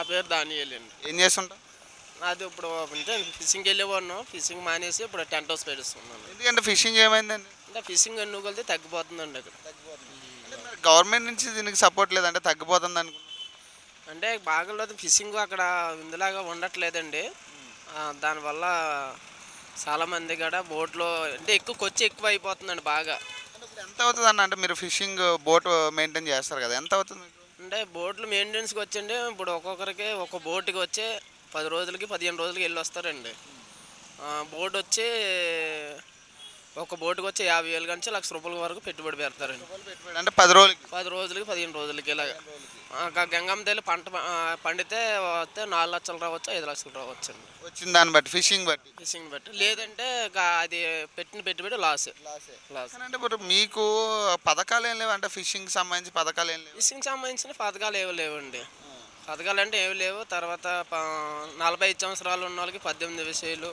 పేరు దానియల్ అండి ఏం చేస్తుంటావు నాది ఇప్పుడు అంటే ఫిషింగ్కి వెళ్ళేవాడిను ఫిషింగ్ మానేసి ఇప్పుడు టెంట్ హౌస్ పెడుస్తున్నాను ఎందుకంటే ఫిషింగ్ ఏమైందండి అంటే ఫిషింగ్ ఎన్నుకు వెళ్తే తగ్గిపోతుందండి అక్కడ అంటే మరి గవర్నమెంట్ నుంచి దీనికి సపోర్ట్ లేదంటే తగ్గిపోతుంది అనుకున్నాను అంటే బాగలేదు ఫిషింగ్ అక్కడ ఇందులాగా ఉండట్లేదండి ఆ, దానివల్ల చాలామంది కూడా బోట్లో అంటే ఎక్కువ కొచ్చి ఎక్కువ అయిపోతుందండి బాగా అంటే ఇప్పుడు ఎంత అవుతుంది అన్న అంటే మీరు ఫిషింగ్ బోట్ మెయింటైన్ చేస్తారు కదా ఎంత అవుతుంది మీకు అంటే బోట్లు మెయింటెనెన్స్కి వచ్చండి ఇప్పుడు ఒక్కొక్కరికి ఒక బోటుకి వచ్చి పది రోజులకి పదిహేను రోజులకి వెళ్ళి వస్తారండి ఆ, బోట్ వచ్చి ఒక బోటుకి వచ్చి యాభై వేలు నుంచి లక్ష రూపాయల వరకు పెట్టుబడి పెడతారండి పెట్టుబడి అంటే పది రోజులకి పది రోజులకి పదిహేను రోజులకి ఇలాగ గంగమ్మ తల్లి పంట ప- ఆ, పండితే వస్తే నాలుగు లక్షలు రావచ్చు ఐదు లక్షలు రావచ్చు అండి వచ్చిన దాన్ని బట్టి ఫిషింగ్ బట్టి ఫిషింగ్ బట్టి లేదంటే ఇక అది పెట్టిన పెట్టుబడి లాస్ లాస్ కానీ అంటే ఇప్పుడు మీకు పథకాలు ఏం లేవు అంటే ఫిషింగ్ సంబంధించి పథకాలు ఏం లేవు ఫిషింగ్ సంబంధించిన పథకాలు ఏవి లేవండి పథకాలు అంటే ఏవి లేవు తర్వాత ప- నలభై ఐదు సంవత్సరాలు ఉన్న వాళ్ళకి పద్దెనిమిది విషయాలు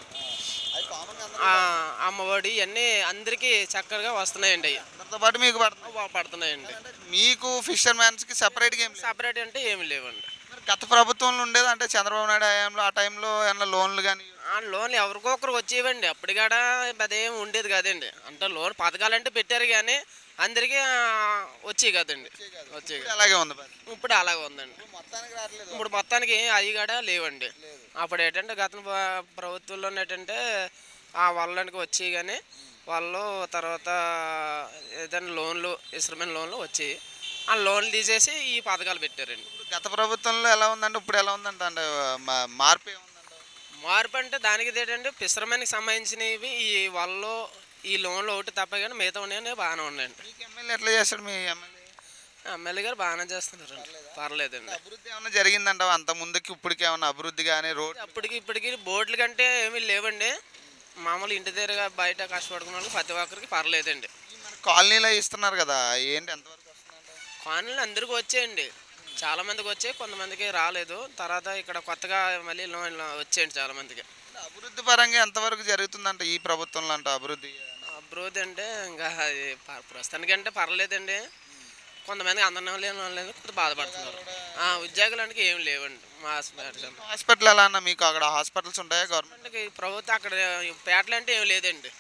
ఆ, అమ్మఒడి ఇవన్నీ అందరికీ చక్కగా వస్తున్నాయండి అవి అందరితో పాటు మీకు పడుతుంది బాగా పడుతున్నాయండి మీకు ఫిషర్ మ్యాన్స్కి సపరేట్గా ఏం లేదు సపరేట్ అంటే ఏమి లేవండి మరి గత ప్రభుత్వంలో ఉండేది అంటే చంద్రబాబు నాయుడు హయాంలో ఆ టైంలో ఏమన్నా లోన్లు కానీ ఆ లోన్లు ఎవరికో ఒకరికి వచ్చేవండి అప్పుడు కూడా అదేం ఉండేది కదండి అంటే లోన్ పథకాలంటే పెట్టారు కానీ అందరికీ ఆ, వచ్చేవి కదండి వచ్చేవి కాదు. అలాగే ఉంది మరి ఇప్పుడు అలాగే ఉందండి మొత్తానికి రావట్లేదు ఇప్పుడు మొత్తానికి అవి కూడా లేవండి అప్పుడు ఏంటంటే గత ప్ర- ప్రభుత్వంలో ఏంటంటే ఆ వాళ్ళకి వచ్చి కానీ వాళ్ళు తర్వాత ఏదైనా లోన్లు ఇసురమైన లోన్లు వచ్చి ఆ లోన్లు తీసేసి ఈ పథకాలు పెట్టారండి గత ప్రభుత్వంలో ఎలా ఉందంటే ఇప్పుడు ఎలా ఉందంటే అంటే మా- మార్పు ఏముందంటే మార్పు అంటే దానికి ఏంటంటే పిశ్రమానికి సంబంధించినవి ఈ వాళ్ళు ఈ లోన్లు ఒకటి తప్ప కానీ మిగతా ఉన్నాయని బాగానే ఉన్నాయండి మీకు ఎమ్మెల్యే ఎట్లా చేస్తాడు మీ ఎమ్మెల్యే ఎమ్మెల్యే గారు బాగానే చేస్తున్నారండి పర్లేదండి అభివృద్ధి ఏమైనా జరిగిందంటావా అంత ముందుకి ఇప్పటికి ఏమైనా అభివృద్ధి కానీ రోడ్ అప్పటికి ఇప్పటికి బోట్ల కంటే ఏమీ లేవండి మామూలు ఇంటి దగ్గర బయట కష్టపడుకున్న వాళ్ళకి ప్రతి ఒక్కరికి పర్లేదండి మన కాలనీలో ఇస్తున్నారు కదా ఏంటి ఎంతవరకు వస్తుందంట కాలనీలు అందరికీ వచ్చేయండి చాలా మందికి వచ్చాయి కొంతమందికి రాలేదు తర్వాత ఇక్కడ కొత్తగా మళ్ళీ లోన్లు వచ్చేయండి చాలా మందికి అభివృద్ధి పరంగా ఎంతవరకు జరుగుతుందంట ఈ ప్రభుత్వంలో అంట అభివృద్ధి అభివృద్ధి అంటే ఇంకా అది ప- ప్రస్తుతానికంటే పర్లేదండి కొంతమందికి అందరం లేని వాళ్ళు కొంత బాధపడుతున్నారు ఆ, ఉద్యోగాలు అంటే ఏం లేవండి మా హాస్పిటల్ హాస్పిటల్ ఎలా అన్న మీకు అక్కడ హాస్పిటల్స్ ఉంటాయా గవర్నమెంట్ అంటే ఈ ప్రభుత్వం అక్కడ పేటలు అంటే ఏం లేదండి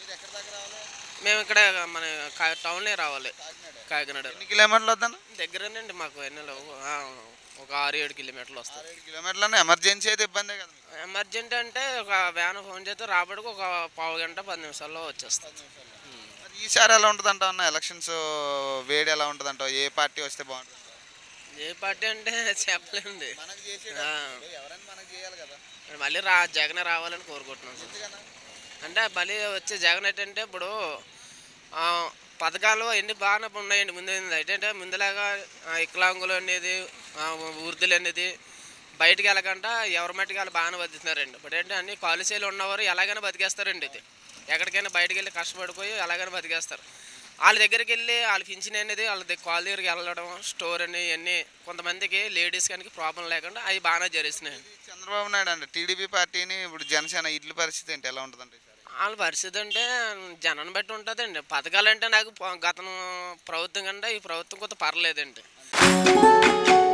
మేము ఇక్కడ మన కా- టౌన్లో రావాలి కాకినాడ ఎన్ని కిలోమీటర్లు వద్దన్న దగ్గరేనండి మాకు ఎన్నెల ఒక ఆరు ఏడు కిలోమీటర్లు వస్తుంది ఏడు కిలోమీటర్లు ఎమర్జెన్సీ అయితే ఇబ్బందే కదా మీకు. ఎమర్జెంట్ అంటే ఒక వ్యాన్ ఫోన్ చేస్తే రాబడికి ఒక పావు గంట పది నిమిషాల్లో వచ్చేస్తుంది మరి ఈసారి ఎలా ఉంటుంది అంటావు అన్న ఎలక్షన్స్ వేడి ఎలా ఉంటుంది అంటావు ఏ పార్టీ వస్తే బాగుంటుంది ఏ పార్టీ అంటే చెప్పలేండి మనకు ఆ. ఎవరైనా మనకు చేయాలి కదా మళ్ళీ రా జగన్ రావాలని కోరుకుంటున్నాం సార్ అంటే మళ్ళీ వచ్చే జగన్ ఏంటంటే ఇప్పుడు ఆ, పథకాలు ఎన్ని బాగానే ఉన్నాయండి ముందు ఏంటంటే ముందులాగా ఆ, వికలాంగులు అనేది ఆ, వృద్ధులు అనేది బయటికి వెళ్ళకుండా ఎవరి మట్టికి వాళ్ళు బాగానే బతుకుతున్నారండి ఇప్పుడు ఏంటంటే అన్ని కాలేజీలు ఉన్నవారు ఎలాగైనా బతికేస్తారండి ఇది ఎక్కడికైనా బయటికి వెళ్ళి కష్టపడిపోయి ఎలాగైనా బతికేస్తారు వాళ్ళ దగ్గరికి వెళ్ళి వాళ్ళ పింఛన్ అనేది వాళ్ళ దగ్గర కాల్ దగ్గరికి వెళ్ళడం స్టోర్ అని ఇవన్నీ కొంతమందికి లేడీస్ కనుక ప్రాబ్లం లేకుండా అవి బాగానే జరుగుతున్నాయండి చంద్రబాబు నాయుడు అంటే టీడీపీ పార్టీని ఇప్పుడు జనసేన ఇడ్ల పరిస్థితి ఏంటి ఎలా ఉంటుంది అంటే వాళ్ళ పరిస్థితి అంటే జనాన్ని బట్టి ఉంటుందండి పథకాలు అంటే నాకు ప- గత ప్రభుత్వం కంటే ఈ ప్రభుత్వం కొంత పర్లేదండి